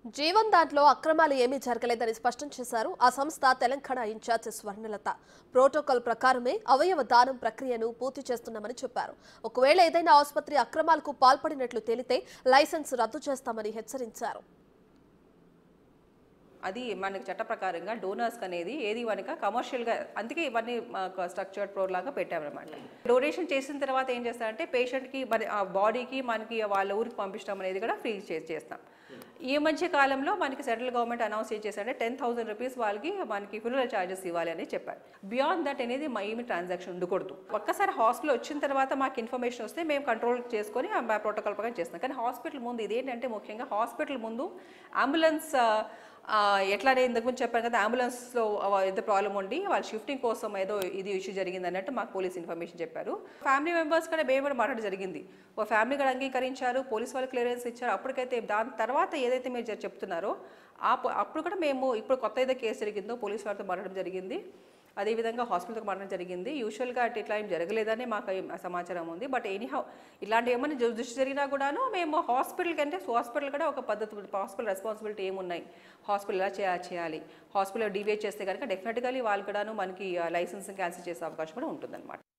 జీవన్ దాంట్లో అక్రమాలు ఏమీ జరగలేదని స్పష్టం చేశారు ఆ సంస్థ తెలంగాణ ఇన్ఛార్జ్ స్వర్ణలత ప్రోటోకాల్ ప్రకారమే అవయవ దానం ప్రక్రియను పూర్తి చేస్తున్నామని చెప్పారు ఒకవేళ ఏదైనా ఆసుపత్రి అక్రమాలకు పాల్పడినట్లు తేలితే లైసెన్స్ రద్దు చేస్తామని హెచ్చరించారు అది మనకి చట్ట ప్రకారంగా డోనర్స్ అనేది ఏది మనక కమర్షియల్గా అందుకే ఇవన్నీ స్ట్రక్చర్డ్ ప్రోర్ లాగా పెట్టామన్నమాట డొనేషన్ చేసిన తర్వాత ఏం చేస్తారంటే పేషెంట్కి మరి ఆ బాడీకి మనకి వాళ్ళ ఊరికి పంపించడం అనేది కూడా ఫ్రీ చేస్తాం ఈ మధ్య కాలంలో మనకి సెంట్రల్ గవర్నమెంట్ అనౌన్స్ ఏం చేశారంటే టెన్ థౌసండ్ రూపీస్ వాళ్ళకి మనకి ఫ్యూనరల్ ఛార్జెస్ ఇవ్వాలి అని చెప్పారు బియాండ్ దట్ అనేది మా ఏమి ట్రాన్సాక్షన్ ఉండకూడదు ఒక్కసారి హాస్పిటల్ వచ్చిన తర్వాత మాకు ఇన్ఫర్మేషన్ వస్తే మేము కంట్రోల్ చేసుకొని ఆ ప్రోటోకాల్ ప్రకారం చేస్తాం కానీ హాస్పిటల్ ముందు ఇదేంటంటే ముఖ్యంగా హాస్పిటల్ ముందు అంబులెన్స్ ఆ, ఎట్లా నేను ఇంతకు ముందు చెప్పాను కదా అంబులెన్స్లో ఏదో ప్రాబ్లం ఉండి వాళ్ళ షిఫ్టింగ్ కోసం ఏదో ఇది ఇష్యూ జరిగింది అన్నట్టు మాకు పోలీస్ ఇన్ఫర్మేషన్ చెప్పారు ఫ్యామిలీ మెంబర్స్ కూడా మేము కూడా మాట్లాడడం జరిగింది ఓ ఫ్యామిలీ కూడా అంగీకరించారు పోలీస్ వాళ్ళు క్లియరెన్స్ ఇచ్చారు అప్పటికైతే దాని తర్వాత ఏదైతే మీరు చెప్- చెప్తున్నారో ఆ ప- అప్పుడు కూడా మేము ఇప్పుడు కొత్త ఏదో కేసు జరిగిందో పోలీస్ వారితో మాట్లాడడం జరిగింది అదేవిధంగా హాస్పిటల్కి మారడం జరిగింది యూజువల్గా అటు ఇట్లా ఏం జరగలేదని మాకు ఏం సమాచారం ఉంది బట్ ఎనీహౌ ఇలాంటి ఏమైనా జు- దృష్టి జరిగినా కూడాను మేము హాస్పిటల్ కంటే హాస్పిటల్ కూడా ఒక పద్ధతి హాస్పిటల్ రెస్పాన్సిబిలిటీ ఏమున్నాయి హాస్పిటల్ ఎలా చేయ- చేయాలి హాస్పిటల్ డివేట్ చేస్తే కనుక డెఫినెట్గా వాళ్ళు కూడాను మనకి లైసెన్స్ క్యాన్సిల్ చేసే అవకాశం కూడా ఉంటుందన్నమాట